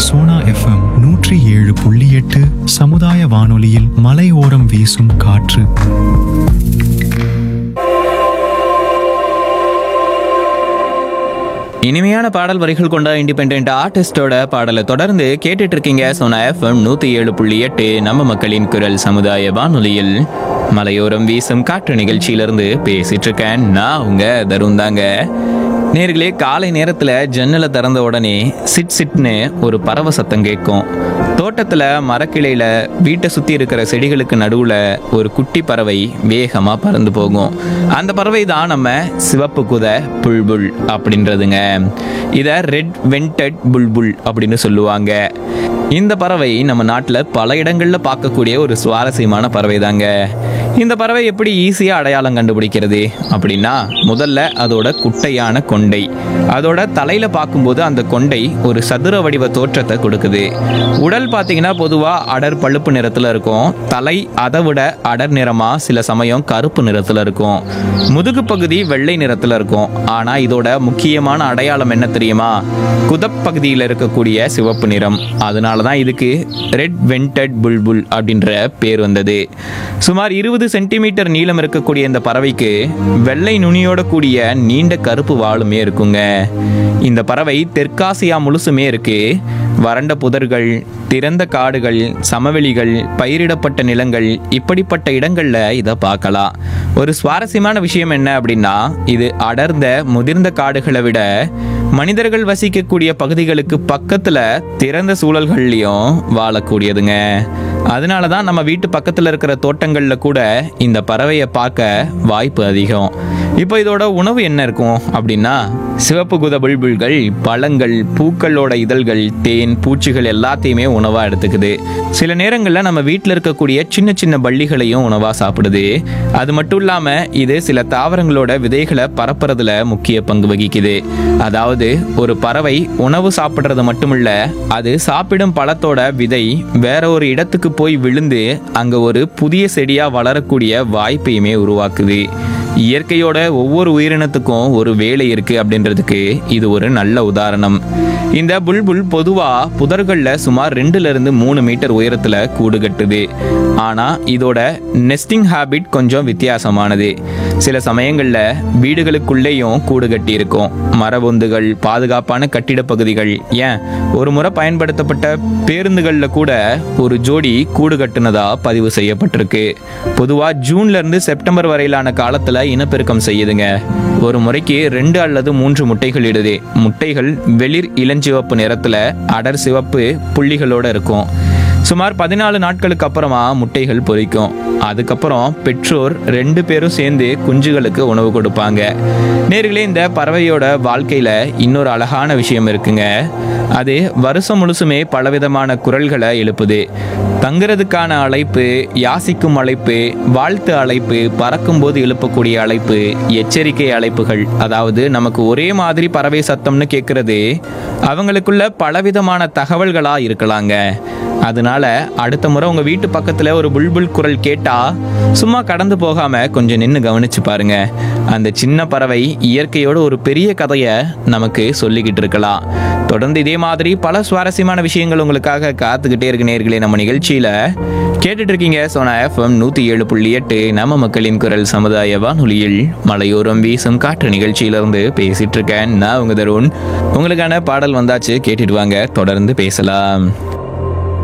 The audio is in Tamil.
சோனா எஃப்எம் நூற்றி ஏழு புள்ளி எட்டு சமுதாய வானொலியில் மலையோரம் வீசும் காற்று இனிமையான பாடல் வரிகள் கொண்ட இண்டிபெண்ட் ஆர்டிஸ்டோட பாடலை தொடர்ந்து கேட்டுட்டு இருக்கீங்க சோனா எஃப்எம் நூத்தி ஏழு புள்ளி எட்டு நம்ம மக்களின் குரல் சமுதாய வானொலியில் மலையோரம் வீசும் காற்று நிகழ்ச்சியிலிருந்து பேசிட்டு இருக்கேன் நான் உங்க தருண் தாங்க நேர்களே காலை நேரத்தில் ஜன்னலை திறந்த உடனே சிட் சிட்னு ஒரு பறவை சத்தம் கேட்கும் தோட்டத்தில் மரக்கிளையில் வீட்டை சுற்றி இருக்கிற செடிகளுக்கு நடுவில் ஒரு குட்டி பறவை வேகமாக பறந்து போகும் அந்த பறவை தான் நம்ம சிவப்பு குதை புல்புல் அப்படின்றதுங்க இதை ரெட் வெண்டட் புல்புல் அப்படின்னு சொல்லுவாங்க இந்த பறவை நம்ம நாட்டில் பல இடங்களில் பார்க்கக்கூடிய ஒரு சுவாரஸ்யமான பறவை தாங்க இந்த பறவை எப்படி ஈஸியாக அடையாளம் கண்டுபிடிக்கிறது அப்படின்னா முதல்ல அதோட குட்டையான கொண்டை அதோட தலையில பார்க்கும்போது அந்த கொண்டை ஒரு சதுர வடிவ தோற்றத்தை கொடுக்குது உடல் பார்த்தீங்கன்னா பொதுவாக அடர் பழுப்பு நிறத்தில் இருக்கும் தலை அதை விட அடர் நிறமா சில சமயம் கருப்பு நிறத்தில் இருக்கும் முதுகு பகுதி வெள்ளை நிறத்தில் இருக்கும் ஆனால் இதோட முக்கியமான அடையாளம் என்ன தெரியுமா குதப் பகுதியில் இருக்கக்கூடிய சிவப்பு நிறம் அதனால தான் இதுக்கு ரெட் வெண்டட் புல்புல் அப்படின்ற பேர் வந்தது சுமார் இருபது சென்டிமீட்டர் நீளம் இருக்கக்கூடிய இந்த பறவைக்கு வெள்ளை நுனியோட கூடிய நீண்ட கருப்பு வாளுமே இருக்குங்க இந்த பறவை தெற்காசியா முழுசுமே இருக்கு வறண்ட புதர்கள் திறந்த காடுகள் சமவெளிகள் பயிரிடப்பட்ட நிலங்கள் இப்படிப்பட்ட இடங்கள்ல இதை பார்க்கலாம் ஒரு சுவாரஸ்யமான விஷயம் என்ன அப்படின்னா இது அடர்ந்த முதிர்ந்த காடுகளை விட மனிதர்கள் வசிக்கக்கூடிய பகுதிகளுக்கு பக்கத்துல திறந்த சூழல்கள்லயும் வாழக்கூடியதுங்க அதனால தான் நம்ம வீட்டு பக்கத்தில் இருக்கிற தோட்டங்களில் கூட இந்த பறவையை பார்க்க வாய்ப்பு அதிகம் இப்போ இதோட உணவு என்ன இருக்கும் அப்படின்னா சிவப்பு குத புல்புல்கள் பழங்கள் பூக்களோட இதழ்கள் தேன் பூச்சிகள் எல்லாத்தையுமே உணவாக எடுத்துக்குது சில நேரங்களில் நம்ம வீட்டில் இருக்கக்கூடிய சின்ன சின்ன பள்ளிகளையும் உணவாக சாப்பிடுது அது மட்டும் இல்லாமல் இது சில தாவரங்களோட விதைகளை பரப்புறதுல முக்கிய பங்கு வகிக்குது அதாவது ஒரு பறவை உணவு சாப்பிட்றது மட்டுமில்ல அது சாப்பிடும் பழத்தோட விதை வேற ஒரு இடத்துக்கு போய் விழுந்து அங்க ஒரு புதிய செடியா வளரக்கூடிய வாய்ப்பையுமே உருவாக்குது இயற்கையோட ஒவ்வொரு உயிரினத்துக்கும் ஒரு வேலை இருக்கு அப்படின்றதுக்கு இது ஒரு நல்ல உதாரணம் இந்த புல்புல் பொதுவா புதர்கள்ல சுமார் ரெண்டுல இருந்து மூணு மீட்டர் உயரத்துல கூடு கட்டுது ஆனா இதோட நெஸ்டிங் ஹாபிட் கொஞ்சம் வித்தியாசமானது சில சமயங்கள்ல வீடுகளுக்குள்ளேயும் கூடு கட்டி இருக்கும் மரபொந்துகள் பாதுகாப்பான கட்டிட பகுதிகள் ஏன் ஒரு முறை பயன்படுத்தப்பட்ட பேருந்துகள்ல கூட ஒரு ஜோடி கூடு கட்டுனதா பதிவு செய்யப்பட்டிருக்கு பொதுவா ஜூன்ல இருந்து செப்டம்பர் வரையிலான காலத்துல இனப்பெருக்கம் செய்யுதுங்க ஒரு முறைக்கு ரெண்டு அல்லது மூன்று முட்டைகள் இடுது முட்டைகள் வெளிர் இளஞ்சிவப்பு நிறத்துல அடர் சிவப்பு புள்ளிகளோட இருக்கும் சுமார் பதினாலு நாட்களுக்கு அப்புறமா முட்டைகள் பொரிக்கும் அதுக்கப்புறம் பெற்றோர் ரெண்டு பேரும் சேர்ந்து குஞ்சுகளுக்கு உணவு கொடுப்பாங்க நேர்களே இந்த பறவையோட வாழ்க்கையில இன்னொரு அழகான விஷயம் இருக்குங்க அது வருஷம் முழுசுமே பலவிதமான குரல்களை எழுப்புது தங்குறதுக்கான அழைப்பு யாசிக்கும் அழைப்பு வாழ்த்து அழைப்பு பறக்கும்போது எழுப்பக்கூடிய அழைப்பு எச்சரிக்கை அழைப்புகள் அதாவது நமக்கு ஒரே மாதிரி பறவை சத்தம்னு கேட்கறது அவங்களுக்குள்ள பலவிதமான தகவல்களா இருக்கலாங்க அதனால அடுத்த முறை உங்க வீட்டு பக்கத்துல ஒரு புல்புல் குரல் கேட்டா சும்மா கடந்து போகாம கொஞ்சம் நின்று கவனிச்சு பாருங்க அந்த சின்ன பறவை இயற்கையோட ஒரு பெரிய கதையை நமக்கு சொல்லிக்கிட்டு இருக்கலாம் தொடர்ந்து இதே மாதிரி பல சுவாரஸ்யமான விஷயங்கள் உங்களுக்காக காத்துக்கிட்டே இருக்கு நேர்களே நம்ம நிகழ்ச்சியில கேட்டுட்டு இருக்கீங்க சோனா எஃப்எம் நூத்தி ஏழு புள்ளி எட்டு நம்ம மக்களின் குரல் சமுதாய வானொலியில் மலையோரம் வீசும் காற்று நிகழ்ச்சியிலிருந்து பேசிட்டு இருக்கேன் நான் உங்க தருண் உங்களுக்கான பாடல் வந்தாச்சு கேட்டுட்டு வாங்க தொடர்ந்து பேசலாம்